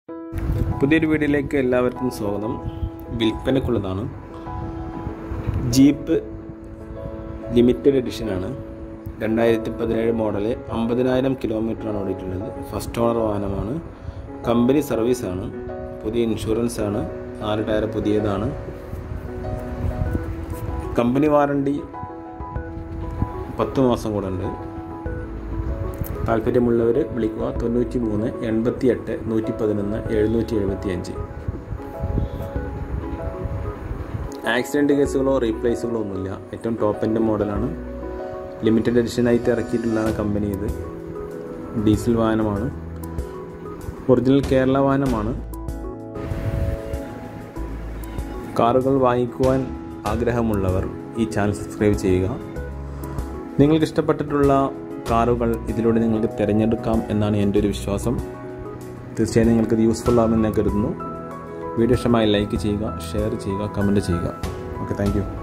പുതിയൊരു വീഡിയോയിലേക്ക് എല്ലാവർക്കും സ്വാഗതം വിൽപ്പനക്കുള്ളതാണ് ജീപ്പ് ലിമിറ്റഡ് എഡിഷനാണ് രണ്ടായിരത്തി പതിനേഴ് മോഡല് അമ്പതിനായിരം കിലോമീറ്ററാണ് ഓടിയിട്ടുള്ളത് ഫസ്റ്റ് ഓണർ വാഹനമാണ് കമ്പനി സർവീസാണ് പുതിയ ഇൻഷുറൻസ് ആണ് നാല് ടയർ പുതിയതാണ് കമ്പനി വാറണ്ടി പത്ത് മാസം കൂടെ ഉണ്ട് താല്പര്യമുള്ളവർ വിളിക്കുക തൊണ്ണൂറ്റി മൂന്ന് എൺപത്തി എട്ട് നൂറ്റി പതിനൊന്ന് എഴുന്നൂറ്റി എഴുപത്തി അഞ്ച് ആക്സിഡൻറ്റ് കേസുകളോ റീപ്ലേസുകളോ ഒന്നുമില്ല ഏറ്റവും ടോപ്പ് എൻ്റെ മോഡലാണ് ലിമിറ്റഡ് എഡിഷനായിട്ട് ഇറക്കിയിട്ടുള്ളതാണ് കമ്പനി ഇത് ഡീസൽ വാഹനമാണ് ഒറിജിനൽ കേരള വാഹനമാണ് കാറുകൾ വാങ്ങിക്കുവാൻ ആഗ്രഹമുള്ളവർ ഈ ചാനൽ സബ്സ്ക്രൈബ് ചെയ്യുക നിങ്ങൾക്ക് ഇഷ്ടപ്പെട്ടിട്ടുള്ള കാറുകൾ ഇതിലൂടെ നിങ്ങൾക്ക് തിരഞ്ഞെടുക്കാം എന്നാണ് എൻ്റെ ഒരു വിശ്വാസം തീർച്ചയായും നിങ്ങൾക്കിത് യൂസ്ഫുൾ ആകുമെന്ന് ഞാൻ കരുതുന്നു വീഡിയോ ഇഷ്ടമായി ലൈക്ക് ചെയ്യുക ഷെയർ ചെയ്യുക കമൻറ്റ് ചെയ്യുക ഓക്കെ താങ്ക്